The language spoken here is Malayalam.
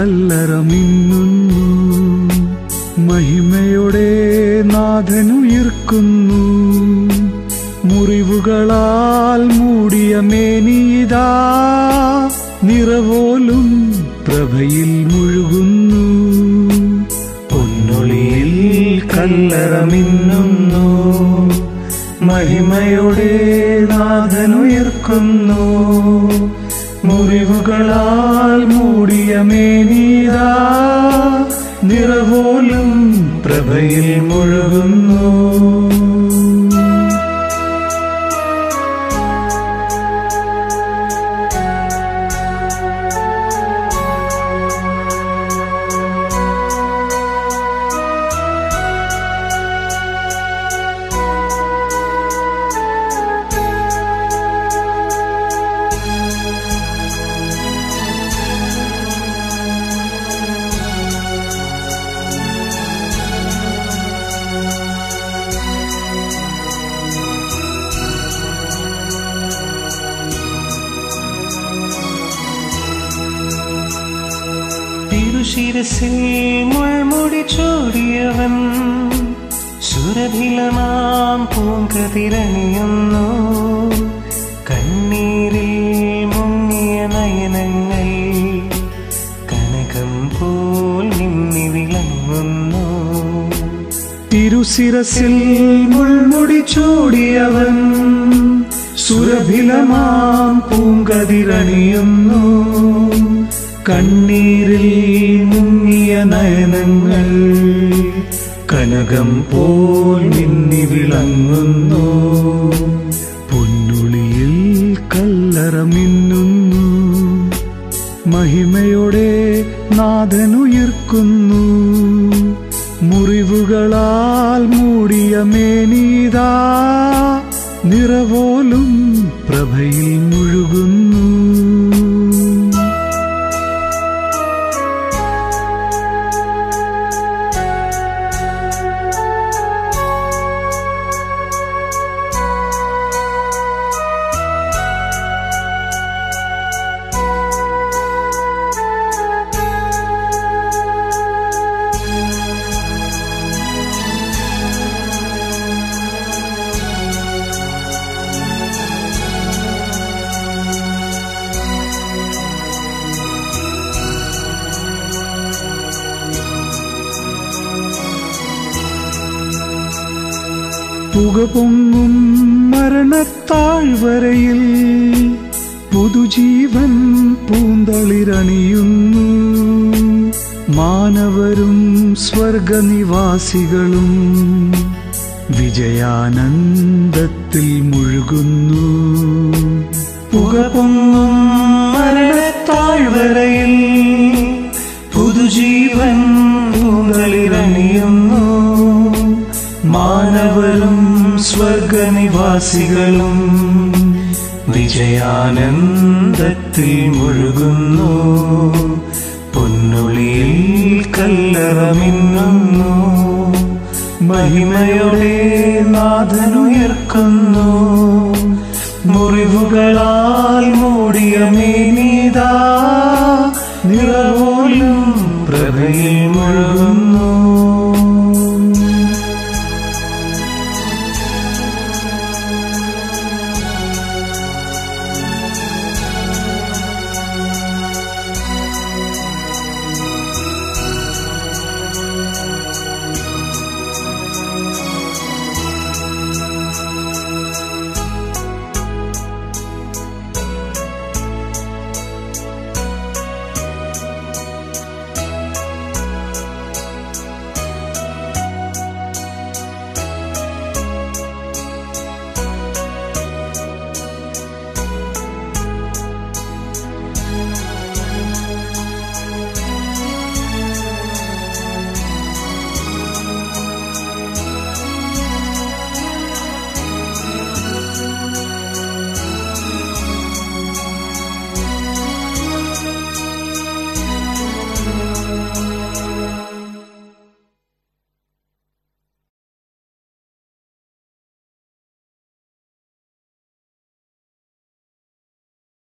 കല്ലറമിന്നുന്നു മഹിമയുടെ നാഥനുയിർക്കുന്നു മുറിവുകളാൽ മൂടിയ മേനീതാ നിറവോലും പ്രഭയിൽ മുഴുകുന്നു പൊന്നൊളിയിൽ കല്ലറമിന്നുന്നു മഹിമയുടെ നാഥനുയർക്കുന്നു മുറിവുകളാൽ മൂടിയ മേനീതാ നിറവോലും പ്രഭയിൽ മുഴുകുന്നു തിരുശിരസിൽ മുൾമുടി ചൂടിയവൻ സുരഭിലമാം പൂങ്കതിരണിയുന്നു കണ്ണീരിൽ മുങ്ങിയ നയനങ്ങൾ കനകം പോൽ നിന്നി വിളങ്ങുന്നു തിരുശിരസിൽ മുൾമുടി ചൂടിയവൻ സുരഭിലമാം പൂങ്കതിരണിയുന്നു കണ്ണീരിൽ മുങ്ങിയ നയനങ്ങൾ കനകം പോൽ മിന്നി വിളങ്ങുന്നു പൊന്നുളിയിൽ കല്ലറമിന്നുന്നു മഹിമയോടെ നാഥനുയിർക്കുന്നു മുറിവുകളാൽ മൂടിയ മേനീതാ നിറവോലും പ്രഭയിൽ മുഴുകുന്നു പുക പൊങ്ങും മരണത്താഴ്വരയിൽ പുതുജീവൻ പൂന്തളിരണിയുന്നു മാനവരും സ്വർഗനിവാസികളും വിജയാനന്ദത്തിൽ മുഴുകുന്നു പുക പൊങ്ങും മരണത്താഴ്വരയിൽ പുതുജീവൻ പൂങ്കളിരണിയുന്നു മാനവരും സ്വർഗനിവാസികളും വിജയാനന്ദത്തിൽ മുഴുകുന്നു പൊന്നുളിയിൽ കല്ലറമിന്നുന്നു മഹിമയുടെ നാഥനുയർക്കുന്നു